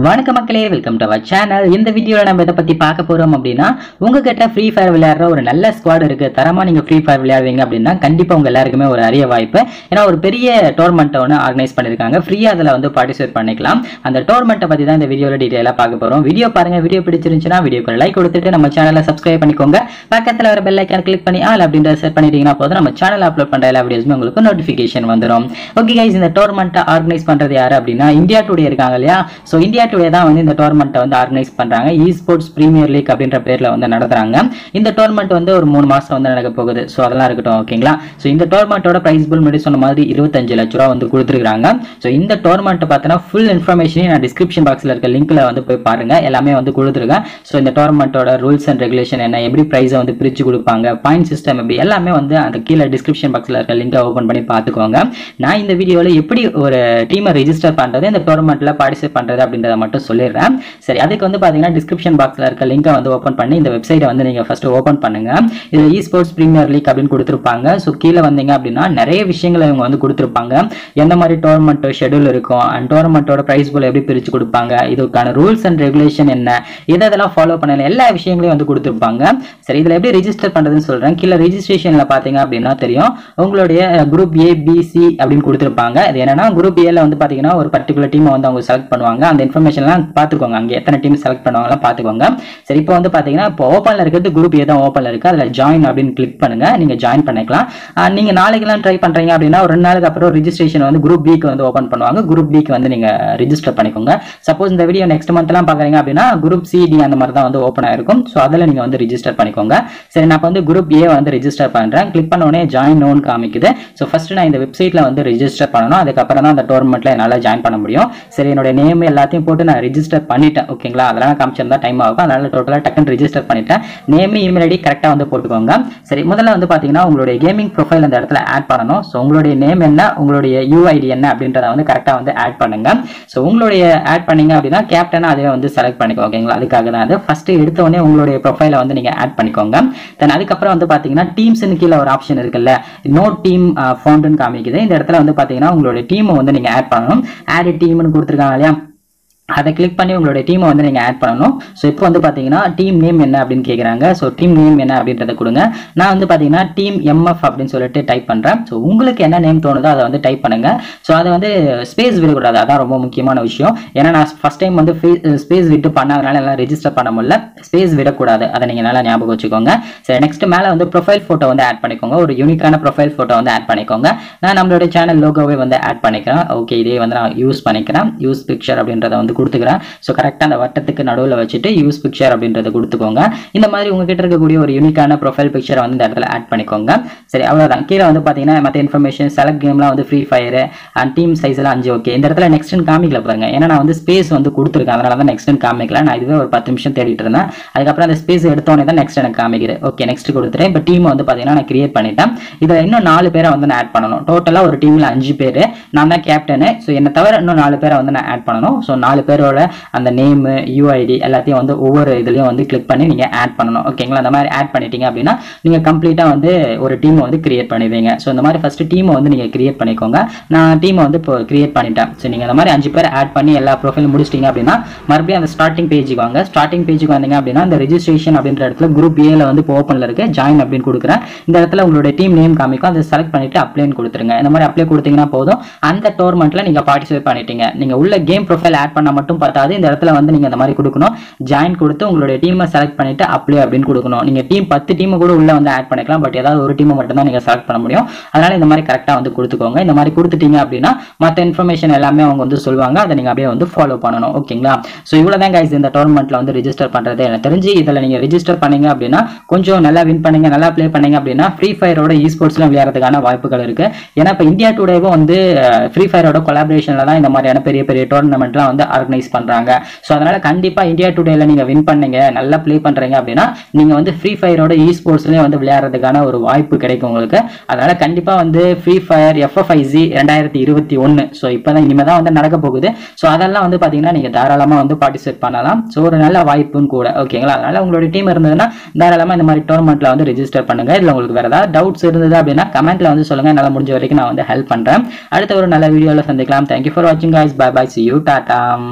வணக்க மக்களே welcome to our channel இந்த வீடியோவில் நம்ம இதை பற்றி பார்க்க போகிறோம் அப்படின்னா உங்ககிட்ட ஃப்ரீ ஃபயர் விளையாடுற ஒரு நல்ல ஸ்குவாட் இருக்கு தரமாக நீங்கள் ஃப்ரீ ஃபயர் விளையாடுவீங்க அப்படின்னா கண்டிப்பாக உங்கள் எல்லாருக்குமே ஒரு அரிய வாய்ப்பு ஏன்னா ஒரு பெரிய டோர்மெண்ட்டை ஒன்று ஆர்கனைஸ் பண்ணியிருக்காங்க ஃப்ரீயாக அதில் வந்து பார்ட்டிசிபேட் பண்ணிக்கலாம் அந்த டோர்மெண்ட்டை பற்றி தான் இந்த வீடியோவில் டீட்டெயிலாக பார்க்க போகிறோம் வீடியோ பாருங்க வீடியோ பிடிச்சிருந்துச்சுன்னா வீடியோக்கு லைக் கொடுத்துட்டு நம்ம சேனலை சப்ஸ்கிரைப் பண்ணிக்கோங்க பக்கத்தில் வர பெல் ஐக்கான் கிளிக் பண்ணி ஆல் அப்படின்ற செட் பண்ணிட்டீங்கன்னா போதும் நம்ம சேனல் அப்லோட் பண்ணுற எல்லா வீடியோஸுமே உங்களுக்கு நோட்டிஃபிகேஷன் வந்துடும் ஓகே கைஸ் இந்த டோர்மெண்ட்டை ஆர்கனைஸ் பண்ணுறது யார் அப்படின்னா இந்தியா டுடே இருக்காங்க இல்லையா ஸோ இந்தியா டுடே தான் வந்து இந்த டோர்மெண்ட்டை வந்து ஆர்கனைஸ் பண்ணுறாங்க இ ஸ்போர்ட்ஸ் பிரீமியர் லீக் அப்படின்ற பேரில் வந்து நடத்துறாங்க இந்த டோர்மெண்ட் வந்து ஒரு மூணு மாதம் வந்து நடக்க போகுது ஸோ அதெல்லாம் இருக்கட்டும் ஓகேங்களா ஸோ இந்த டோர்மெண்ட்டோட ப்ரைஸ் புல் முன்னாடி சொன்ன மாதிரி இருபத்தஞ்சு லட்ச ரூபா வந்து கொடுத்துருக்காங்க ஸோ இந்த டோர்மெண்ட் பார்த்தீங்கன்னா ஃபுல் இன்ஃபர்மேஷனையும் நான் டிஸ்கிரிப்ஷன் பாக்ஸில் இருக்க லிங்க்ல வந்து போய் பாருங்க எல்லாமே வந்து கொடுத்துருக்கேன் ஸோ இந்த டோர்மெண்ட்டோட ரூல்ஸ் அண்ட் ரெகுலேஷன் என்ன எப்படி ப்ரைஸை வந்து பிரித்து கொடுப்பாங்க பாயிண்ட் சிஸ்டம் எப்படி எல்லாமே வந்து அந்த கீழே டிஸ்கிரிப்ஷன் பாக்ஸில் இருக்க லிங்கை ஓப்பன் பண்ணி பார்த்துக்கோங்க நான் இந்த வீடியோவில் எப்படி ஒரு டீமை ரெஜிஸ்டர் பண்ணுறது இந்த டோர்மெண்ட்டில் பார்ட்டிசிபேட் பண்ணுறது அப்படின்றத மட்டும் சொல்லிடுறேன் சரி அதுக்கு வந்து பார்த்தீங்கன்னா டிஸ்கிரிப்ஷன் பாக்ஸில் இருக்க லிங்கை வந்து ஓப்பன் பண்ணி இந்த வெப்சைட்டை வந்து நீங்கள் ஃபஸ்ட்டு ஓப்பன் பண்ணுங்க இதில் இ ஸ்போர்ட்ஸ் ப்ரீமியர் லீக் அப்படின்னு கொடுத்துருப்பாங்க ஸோ கீழே வந்தீங்க அப்படின்னா நிறைய விஷயங்களை இவங்க வந்து கொடுத்துருப்பாங்க எந்த மாதிரி டோர்னமெண்ட் ஷெடியூல் இருக்கும் அண்ட் டோர்னமெண்ட்டோட ப்ரைஸ் போல் எப்படி பிரித்து கொடுப்பாங்க இதுக்கான ரூல்ஸ் அண்ட் ரெகுலேஷன் என்ன எதை இதெல்லாம் ஃபாலோ பண்ணல எல்லா விஷயங்களையும் வந்து கொடுத்துருப்பாங்க சரி இதில் எப்படி ரெஜிஸ்டர் பண்ணுறதுன்னு சொல்கிறேன் கீழே ரெஜிஸ்ட்ரேஷனில் பார்த்தீங்க அப்படின்னா தெரியும் உங்களுடைய குரூப் ஏ பிசி அப்படின்னு கொடுத்துருப்பாங்க இது என்னன்னா குரூப் ஏல வந்து பார்த்தீங்கன்னா ஒரு பர்டிகுலர் டீமை வந்து அவங்க செலக்ட் பண்ணுவாங்க அந்த இன்ஃபர்மேஷன்லாம் பார்த்துக்கோங்க அங்கே எத்தனை டீம் செலக்ட் பண்ணுவாங்கலாம் பார்த்துக்கோங்க சரி இப்போ வந்து பார்த்தீங்கன்னா இப்போ ஓப்பனில் இருக்கிறது குரூப் ஏ தான் ஓப்பனில் இருக்குது அதில் ஜாயின் அப்படின்னு கிளிக் பண்ணுங்க நீங்கள் ஜாயின் பண்ணிக்கலாம் ஆஹ் நீங்க நாளைக்கெல்லாம் ட்ரை பண்ணுறீங்க அப்படின்னா ஒரு ரெண்டு நாளுக்கு அப்புறம் ரிஜிஸ்ட்ரேஷன் வந்து குரூப் பிக்கு வந்து ஓப்பன் பண்ணுவாங்க குரூப் பிக்கு வந்து நீங்கள் ரிஜிஸ்டர் பண்ணிக்கோங்க சப்போஸ் இந்த வீடியோ நெக்ஸ்ட் மந்த்லாம் பார்க்குறீங்க அப்படின்னா குரூப் சிடி அந்த மாதிரி தான் வந்து ஓப்பன் ஆயிருக்கும் ஸோ அதில் நீங்கள் வந்து ரிஜிஸ்டர் பண்ணிக்கோங்க சரி நான் இப்போ வந்து குரூப் ஏ வந்து ரிஜிஸ்டர் பண்ணுறேன் கிளிக் பண்ண உடனே ஜாயின் நோன் காமிக்குது ஸோ ஃபர்ஸ்ட் நான் இந்த வெப்சைட்டில் வந்து ரிஜிஸ்டர் பண்ணணும் அதுக்கப்புறம் தான் அந்த டோர்னமெண்ட்டில் என்னால் ஜாயின் பண்ண முடியும் சரி என்னோட நேம் எல்லாத்தையும் போட்டு நான் ரிஜிஸ்டர் பண்ணிட்டேன் ஓகேங்களா அதெல்லாம் காமிச்சிருந்தா டைம் ஆகும் அதனால டோட்டலாக டக்குன்னு ரிஜிஸ்டர் பண்ணிட்டேன் நேம் இமெயில் ஐடி கரெக்டாக வந்து போட்டுக்கோங்க சரி முதல்ல வந்து பார்த்தீங்கன்னா உங்களுடைய கேமிங் ப்ரொஃபைல் அந்த இடத்துல ஆட் பண்ணணும் ஸோ உங்களுடைய நேம் என்ன உங்களுடைய யூஐடி என்ன அப்படின்றத வந்து கரெக்டாக வந்து ஆட் பண்ணுங்க ஸோ உங்களுடைய ஆட் பண்ணீங்க அப்படின்னா கேப்டனா அதுவே வந்து செலக்ட் பண்ணிக்கோ ஓகேங்களா அதுக்காக தான் அது ஃபர்ஸ்ட் எடுத்த உடனே உங்களுடைய ப்ரொஃபைலை வந்து நீங்கள் ஆட் பண்ணிக்கோங்க தென் அதுக்கப்புறம் வந்து பார்த்தீங்கன்னா டீம்ஸ்னு கீழே ஒரு ஆப்ஷன் இருக்குல்ல நோ டீம் ஃபவுண்டுன்னு காமிக்குது இந்த இடத்துல வந்து பார்த்தீங்கன்னா உங்களுடைய டீமை வந்து நீங்கள் ஆட் பண்ணணும் ஆட் டீம்னு கொடுத்துருக்காங்க இல்லையா அதை கிளிக் பண்ணி உங்களுடைய டீமை வந்து நீங்கள் ஆட் பண்ணணும் ஸோ இப்போ வந்து பார்த்தீங்கன்னா டீம் நேம் என்ன அப்படின்னு கேட்குறாங்க ஸோ டீம் நேம் என்ன அப்படின்றத கொடுங்க நான் வந்து பார்த்தீங்கன்னா டீம் எம்எஃப் அப்படின்னு சொல்லிட்டு டைப் பண்ணுறேன் ஸோ உங்களுக்கு என்ன நேம் தோணுதோ அதை வந்து டைப் பண்ணுங்க ஸோ அதை வந்து ஸ்பேஸ் விடக்கூடாது அதான் ரொம்ப முக்கியமான விஷயம் ஏன்னா நான் ஃபஸ்ட் டைம் வந்து ஸ்பேஸ் விட்டு பண்ணாதனால எல்லாம் ரெஜிஸ்டர் பண்ண முடியல ஸ்பேஸ் விடக்கூடாது அதை நீங்கள் நல்லா ஞாபகம் வச்சுக்கோங்க சரி நெக்ஸ்ட் மேலே வந்து ப்ரொஃபைல் ஃபோட்டோ வந்து ஆட் பண்ணிக்கோங்க ஒரு யூனிக்கான ப்ரொஃபைல் ஃபோட்டோ வந்து ஆட் பண்ணிக்கோங்க நான் நம்மளுடைய சேனல் லோகோவே வந்து ஆட் பண்ணிக்கிறேன் ஓகே இதே வந்து நான் யூஸ் பண்ணிக்கிறேன் யூஸ் பிக்சர் அப்படின்றத வந்து கொடுத்துக்கிறேன் ஸோ கரெக்டாக அந்த வட்டத்துக்கு நடுவில் வச்சுட்டு யூஸ் பிக்சர் அப்படின்றத கொடுத்துக்கோங்க இந்த மாதிரி உங்ககிட்ட இருக்கக்கூடிய ஒரு யூனிக்கான ப்ரொஃபைல் பிக்சரை வந்து இந்த இடத்துல ஆட் பண்ணிக்கோங்க சரி அவ்வளோதான் கீழே வந்து பார்த்தீங்கன்னா மற்ற இன்ஃபர்மேஷன் செலக்ட் கேம்லாம் வந்து Free Fire and team size எல்லாம் அஞ்சு ஓகே இந்த இடத்துல நெக்ஸ்ட் காமிக்கல பாருங்க ஏன்னா நான் வந்து ஸ்பேஸ் வந்து கொடுத்துருக்கேன் அதனால தான் நெக்ஸ்ட் காமிக்கல நான் இதுவே ஒரு பத்து நிமிஷம் தேடிட்டு இருந்தேன் அதுக்கப்புறம் அந்த ஸ்பேஸ் எடுத்தோடனே தான் நெக்ஸ்ட் எனக்கு காமிக்குது ஓகே நெக்ஸ்ட் கொடுத்துட்டேன் இப்போ டீம் வந்து பார்த்தீங்கன்னா நான் கிரியேட் பண்ணிட்டேன் இதில் இன்னும் நாலு பேரை வந்து நான் ஆட் பண்ணணும் டோட்டலாக ஒரு டீமில் அஞ்சு பேர் நான் தான் கேப்டனு ஸோ என்னை தவிர இன்னும் நாலு பேரை வந்து நான் ஆட் பண்ணணும் ஸோ நாலு பேரோட அந்த நேமு யூஐடி எல்லாத்தையும் வந்து ஒவ்வொரு இதுலையும் வந்து கிளிக் பண்ணி நீங்கள் ஆட் பண்ணணும் ஓகேங்களா அந்த மாதிரி ஆட் பண்ணிட்டீங்க அப்படின்னா நீங்கள் கம்ப்ளீட்டாக வந்து ஒரு டீமை வந்து கிரியேட் பண்ணிடுவீங்க ஸோ இந்த மாதிரி ஃபஸ்ட்டு டீமை வந்து நீங்கள் கிரியேட் பண்ணிக்கோங்க நான் டீமை வந்து இப்போ கிரியேட் பண்ணிட்டேன் ஸோ நீங்கள் இந்த மாதிரி அஞ்சு பேர் ஆட் பண்ணி எல்லா ப்ரொஃபைலும் முடிச்சிட்டீங்க அப்படின்னா மறுபடியும் அந்த ஸ்டார்டிங் பேஜுக்கு வாங்க ஸ்டார்டிங் பேஜுக்கு வந்தீங்க அப்படின்னா இந்த ரெஜிஸ்ட்ரேஷன் அப்படின்ற இடத்துல குரூப் ஏல வந்து இப்போ ஓப்பனில் இருக்கு ஜாயின் அப்படின்னு கொடுக்குறேன் இந்த இடத்துல உங்களுடைய டீம் நேம் காமிக்கும் அதை செலக்ட் பண்ணிட்டு அப்ளைன்னு கொடுத்துருங்க இந்த மாதிரி அப்ளை கொடுத்தீங்கன்னா போதும் அந்த டோர்மெண்ட்டில் நீங்கள் பார்ட்டிசிபேட் பண்ணிட்டீங்க நீங்கள் உள்ள கேம் ப்ரொஃபைல் ஆட் பண்ணால் மட்டும் பார்த்தாது இந்த இடத்துல வந்து நீங்கள் இந்த மாதிரி கொடுக்கணும் ஜாயின் கொடுத்து உங்களுடைய டீமை செலக்ட் பண்ணிட்டு அப்ளை அப்படின்னு கொடுக்கணும் நீங்கள் டீம் பத்து டீமை கூட உள்ள வந்து ஆட் பண்ணிக்கலாம் பட் ஏதாவது ஒரு டீமை மட்டும் தான் நீங்கள் செலக்ட் பண்ண முடியும் அதனால இந்த மாதிரி கரெக்டாக வந்து கொடுத்துக்கோங்க இந்த மாதிரி கொடுத்துட்டீங்க அப்படின்னா மற்ற இன்ஃபர்மேஷன் எல்லாமே அவங்க வந்து சொல்லுவாங்க அதை நீங்கள் அப்படியே வந்து ஃபாலோ பண்ணணும் ஓகேங்களா ஸோ இவ்வளோ தான் கைஸ் இந்த டோர்னமெண்ட்டில் வந்து ரிஜிஸ்டர் பண்ணுறது எனக்கு தெரிஞ்சு இதில் நீங்கள் ரிஜிஸ்டர் பண்ணீங்க அப்படின்னா கொஞ்சம் நல்லா வின் பண்ணீங்க நல்லா ப்ளே பண்ணீங்க அப்படின்னா ஃப்ரீ ஃபயரோட இ ஸ்போர்ட்ஸ்லாம் விளையாடுறதுக்கான வாய்ப்புகள் இருக்கு ஏன்னா இப்போ இந்தியா டுடேவும் வந்து ஃப்ரீ ஃபயரோட கொலாபரேஷனில் தான் இந்த மாதிரியான பெரிய பெரிய டோர்னமெண்ட்லாம் வந்து ஆர்கனைஸ் பண்ணுறாங்க ஸோ அதனால கண்டிப்பாக இந்தியா டுடேல நீங்கள் வின் பண்ணீங்க நல்லா ப்ளே பண்ணுறீங்க அப்படின்னா நீங்கள் வந்து ஃப்ரீ ஃபயரோட இ ஸ்போர்ட்ஸ்லேயே வந்து விளையாடுறதுக்கான ஒரு வாய்ப்பு கிடைக்கும் உங்களுக்கு அதனால கண்டிப்பாக வந்து ஃப்ரீ ஃபயர் எஃப்எஃப்ஐசி ரெண்டாயிரத்தி இருபத்தி ஒன்று ஸோ இப்போ தான் இனிமேல் தான் வந்து நடக்க போகுது ஸோ அதெல்லாம் வந்து பார்த்தீங்கன்னா நீங்கள் தாராளமாக வந்து பார்ட்டிசிபேட் பண்ணலாம் ஸோ ஒரு நல்ல வாய்ப்பும் கூட ஓகேங்களா அதனால உங்களோட டீம் இருந்ததுன்னா தாராளமாக இந்த மாதிரி டோர்னமெண்ட்டில் வந்து ரெஜிஸ்டர் பண்ணுங்க இல்லை உங்களுக்கு வேறு ஏதாவது டவுட்ஸ் இருந்தது அப்படின்னா கமெண்ட்ல வந்து சொல்லுங்க என்னால் முடிஞ்ச வரைக்கும் நான் வந்து ஹெல்ப் பண்ணுறேன் அடுத்த ஒரு நல்ல வீடியோவில் சந்திக்கலாம் தேங்க்யூ ஃபார் வாட்சிங் guys bye bye see you tata